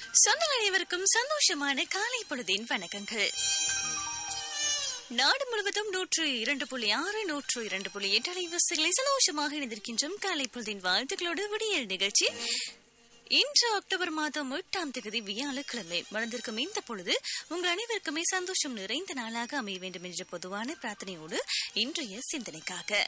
சொந்தங்கள் அனைவருக்கும் சந்தோஷமான காலை பொழுதின் வணக்கங்கள் நாடு முழுவதும் நூற்று இரண்டு புள்ளி ஆறு நூற்று இரண்டு புள்ளி எட்டு அலைவரிசைகளை சந்தோஷமாக இணைந்திருக்கின்றோம் காலை பொழுதின் வாழ்த்துக்களோடு விடியல் நிகழ்ச்சி இன்று அக்டோபர் மாதம் எட்டாம் தேதி வியாழக்கிழமை மறந்திருக்கும் இந்த பொழுது உங்கள் அனைவருக்குமே சந்தோஷம் நிறைந்த நாளாக அமைய வேண்டும் என்ற பொதுவான பிரார்த்தனையோடு இன்றைய சிந்தனைக்காக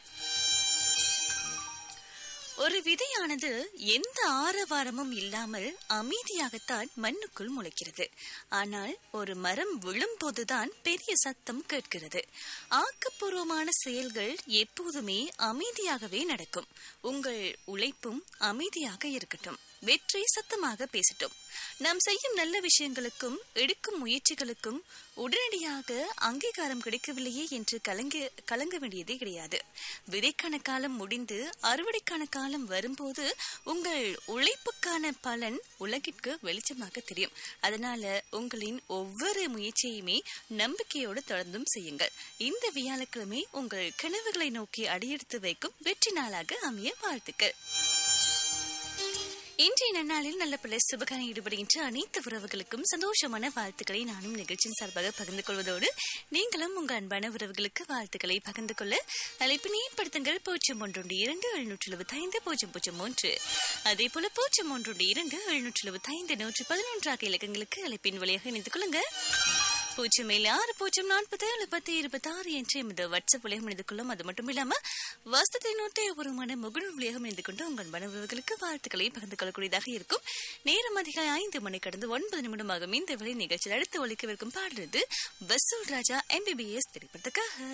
ஒரு விதையானது எந்த ஆரவாரமும் இல்லாமல் அமைதியாகத்தான் மண்ணுக்குள் முளைக்கிறது ஆனால் ஒரு மரம் விழும்போதுதான் பெரிய சத்தம் கேட்கிறது ஆக்கப்பூர்வமான செயல்கள் எப்போதுமே அமைதியாகவே நடக்கும் உங்கள் உழைப்பும் அமைதியாக இருக்கட்டும் வெற்றி சத்தமாக பேசட்டும் நாம் செய்யும் நல்ல விஷயங்களுக்கும் எடுக்கும் முயற்சிகளுக்கும் உடனடியாக அங்கீகாரம் கிடைக்கவில்லையே என்று கலங்க கலங்க வேண்டியதே கிடையாது விதைக்கான காலம் முடிந்து அறுவடைக்கான காலம் வரும்போது உங்கள் உழைப்புக்கான பலன் உலகிற்கு வெளிச்சமாக தெரியும் அதனால உங்களின் ஒவ்வொரு முயற்சியுமே நம்பிக்கையோடு தொடர்ந்தும் செய்யுங்கள் இந்த வியாழக்கிழமை உங்கள் கனவுகளை நோக்கி அடியெடுத்து வைக்கும் வெற்றி நாளாக அமைய வாழ்த்துக்கள் இன்றைய நன்னாளில் நல்ல பல சுபகாரம் ஈடுபடுகின்ற அனைத்து உறவுகளுக்கும் சந்தோஷமான வாழ்த்துக்களை நானும் நிகழ்ச்சியின் சார்பாக பகிர்ந்து கொள்வதோடு நீங்களும் உங்கள் அன்பான உறவுகளுக்கு வாழ்த்துக்களை பகிர்ந்து கொள்ள அழைப்பினை ஏற்படுத்துங்கள் பூஜ்ஜியம் ஒன்று இரண்டு எழுநூற்றி எழுபத்தி ஐந்து பூஜ்ஜியம் பூஜ்ஜியம் மூன்று அதே போல பூஜ்ஜியம் ஒன்று இரண்டு எழுநூற்றி எழுபத்தி ஐந்து நூற்றி பதினொன்றாக இலக்கங்களுக்கு அழைப்பின் வழியாக இணைந்து கொள்ளுங்க பூஜ்ஜியம் ஏழு ஆறு பூஜ்ஜியம் நாற்பது எழுபத்தி இருபத்தி ஆறு என்று எமது வாட்ஸ்அப் வழியாக இணைந்து கொள்ளும் அது மட்டும் இல்லாம வசதி நூற்றி ஒருமான முகநூல் வழியாக இணைந்து கொண்டு உங்கள் மனவர்களுக்கு வாழ்த்துக்களை பகிர்ந்து கொள்ளக்கூடியதாக இருக்கும் நேரம் அதிகாலை ஐந்து மணி கடந்து ஒன்பது நிமிடமாகும் இந்த வேலை நிகழ்ச்சியில் அடுத்து ஒழிக்கவிருக்கும் பாடுறது வசூல் ராஜா எம்பிபிஎஸ் திரைப்படத்துக்காக